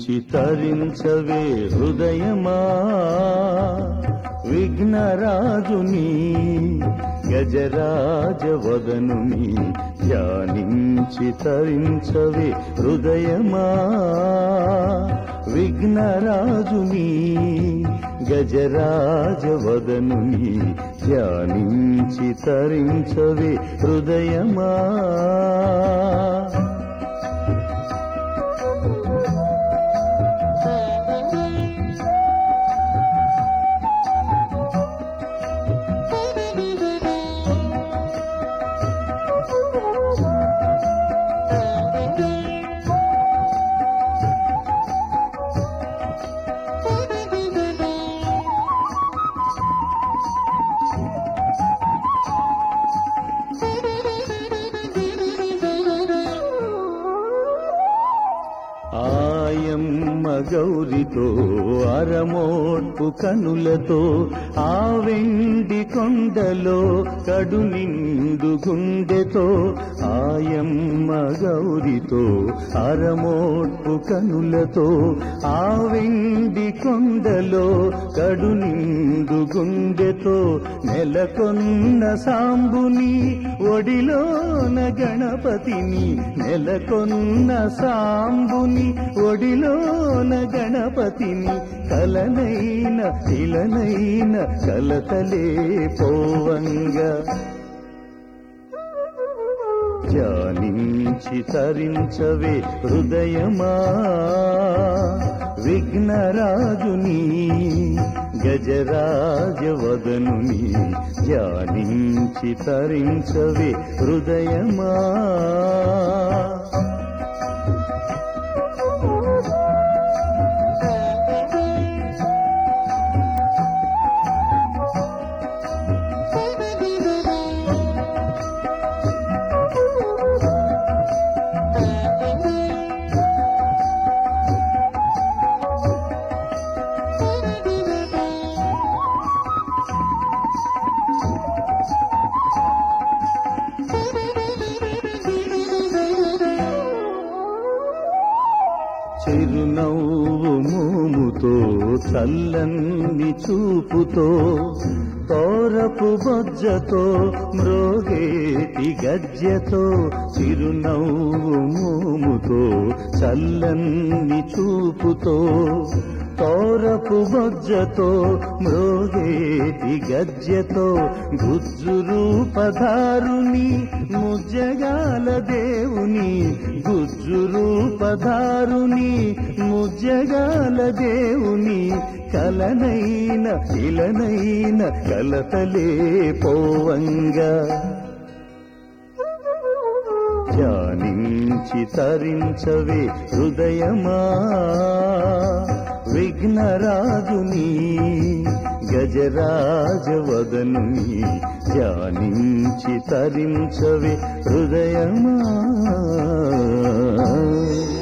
ధ్యానించి తరించవే హృదయమా విఘ్నరాజుని గజరాజవదనుని ధ్యానించి తరించవే హృదయమా విఘ్నరాజుని గజరాజవదనుని ధ్యానించి తరించవే హృదయమా ఆయమ్మ గౌరితో అరమోట్పు కనులతో ఆ వెండి కొండలో కడు నిండు గుండెతో ఆయమ్మ గౌరితో అరమోట్పు కనులతో ఆ వెండి కొండలో కడు నిండు గుండెతో నెలకొన్న సాంబుని ఒడిలోన గణపతిని నెలకొన్న సాంబుని ఒడిలోన గణపతిని కలనైన ఇలనైన కలతలే పోవంగా ధ్యానించి తరించవే హృదయమా విఘ్నరాజుని గజరాజవదనుని ధ్యానించి తరించవే హృదయమా చిరునవ్వు మోముతో చల్లని చూపుతో తోరపు బొజ్జతో మ్రోగేటి గజ్జతో చిరునవ్వు మోముతో చల్లని చూపుతో తోరపు బొజ్జతో మ్రోగేటి గజ్జతో గుజ్జు రూపధారుని ముజ్జగాల దేవుని గుజ్జు రూపధారుని ముజ్జగాల దేవుని కలనైన ఇలనైన కలతలే పోవంగా ధ్యానించి తరించవే హృదయమా విఘ్నరాజుని గజరాజవదనుని ధ్యానించి తరించవే హృదయమా